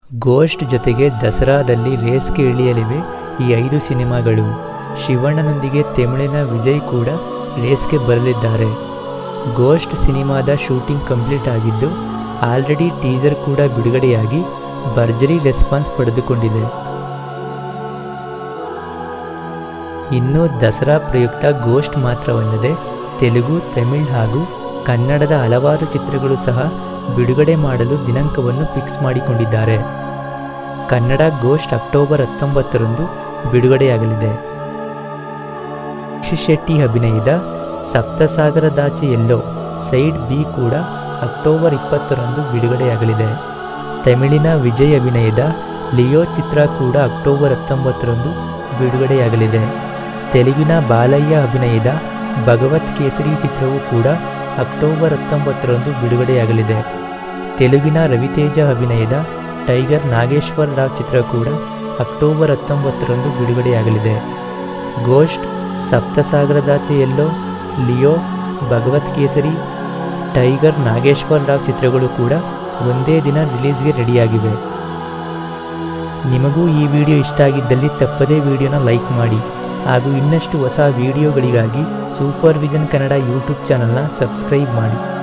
ghost ಜೊತೆಗೆ ದಸರಾದಲ್ಲಿ ರೇಸ್ಗೆ ಇಳಿಯಲಿವೆ ಈ ಐದು ಸಿನಿಮಾಗಳು ಶಿವಣ್ಣನೊಂದಿಗೆ ತಮಿಳಿನ ವಿಜಯ್ ಕೂಡ ರೇಸ್ಗೆ ಬರಲಿದ್ದಾರೆ ಗೋಸ್ಟ್ ಸಿನಿಮಾದ ಶೂಟಿಂಗ್ ಕಂಪ್ಲೀಟ್ ಆಗಿದ್ದು ಆಲ್ರೆಡಿ ಟೀಸರ್ ಕೂಡ ಬಿಡುಗಡೆಯಾಗಿ ಭರ್ಜರಿ ರೆಸ್ಪಾನ್ಸ್ ಪಡೆದುಕೊಂಡಿದೆ ಇನ್ನು ದಸರಾ ಪ್ರಯುಕ್ತ ಗೋಸ್ಟ್ ಮಾತ್ರವಲ್ಲದೆ ತೆಲುಗು ತಮಿಳ್ ಹಾಗೂ ಕನ್ನಡದ ಹಲವಾರು ಚಿತ್ರಗಳು ಸಹ ಬಿಡುಗಡೆ ಮಾಡಲು ದಿನಾಂಕವನ್ನು ಫಿಕ್ಸ್ ಮಾಡಿಕೊಂಡಿದ್ದಾರೆ ಕನ್ನಡ ಗೋಸ್ಟ್ ಅಕ್ಟೋಬರ್ ಹತ್ತೊಂಬತ್ತರಂದು ಬಿಡುಗಡೆಯಾಗಲಿದೆ ಯಶ್ ಶೆಟ್ಟಿ ಅಭಿನಯದ ಸಪ್ತಸಾಗರದಾಚೆ ಎಲ್ಲೋ ಸೈಡ್ ಬಿ ಕೂಡ ಅಕ್ಟೋಬರ್ ಇಪ್ಪತ್ತರಂದು ಬಿಡುಗಡೆಯಾಗಲಿದೆ ತಮಿಳಿನ ವಿಜಯ್ ಅಭಿನಯದ ಲಿಯೋ ಚಿತ್ರ ಕೂಡ ಅಕ್ಟೋಬರ್ ಹತ್ತೊಂಬತ್ತರಂದು ಬಿಡುಗಡೆಯಾಗಲಿದೆ ತೆಲುಗಿನ ಬಾಲಯ್ಯ ಅಭಿನಯದ ಭಗವತ್ ಕೇಸರಿ ಚಿತ್ರವು ಕೂಡ ಅಕ್ಟೋಬರ್ ಹತ್ತೊಂಬತ್ತರಂದು ಬಿಡುಗಡೆಯಾಗಲಿದೆ ತೆಲುಗಿನ ರವಿತೇಜ ಅಭಿನಯದ ಟೈಗರ್ ನಾಗೇಶ್ವರ ರಾವ್ ಚಿತ್ರ ಕೂಡ ಅಕ್ಟೋಬರ್ ಹತ್ತೊಂಬತ್ತರಂದು ಬಿಡುಗಡೆಯಾಗಲಿದೆ ಗೋಸ್ಟ್ ಸಪ್ತಸಾಗರದಾಚೆ ಎಲ್ಲೋ ಲಿಯೋ ಭಗವತ್ ಕೇಸರಿ ಟೈಗರ್ ನಾಗೇಶ್ವರ ರಾವ್ ಚಿತ್ರಗಳು ಕೂಡ ಒಂದೇ ದಿನ ರಿಲೀಸ್ಗೆ ರೆಡಿಯಾಗಿವೆ ನಿಮಗೂ ಈ ವಿಡಿಯೋ ಇಷ್ಟ ಆಗಿದ್ದಲ್ಲಿ ತಪ್ಪದೇ ವಿಡಿಯೋನ ಲೈಕ್ ಮಾಡಿ ಹಾಗೂ ಇನ್ನಷ್ಟು ಹೊಸ ವಿಡಿಯೋಗಳಿಗಾಗಿ ಸೂಪರ್ ವಿಷನ್ ಕನ್ನಡ ಯೂಟ್ಯೂಬ್ ಚಾನಲ್ನ ಸಬ್ಸ್ಕ್ರೈಬ್ ಮಾಡಿ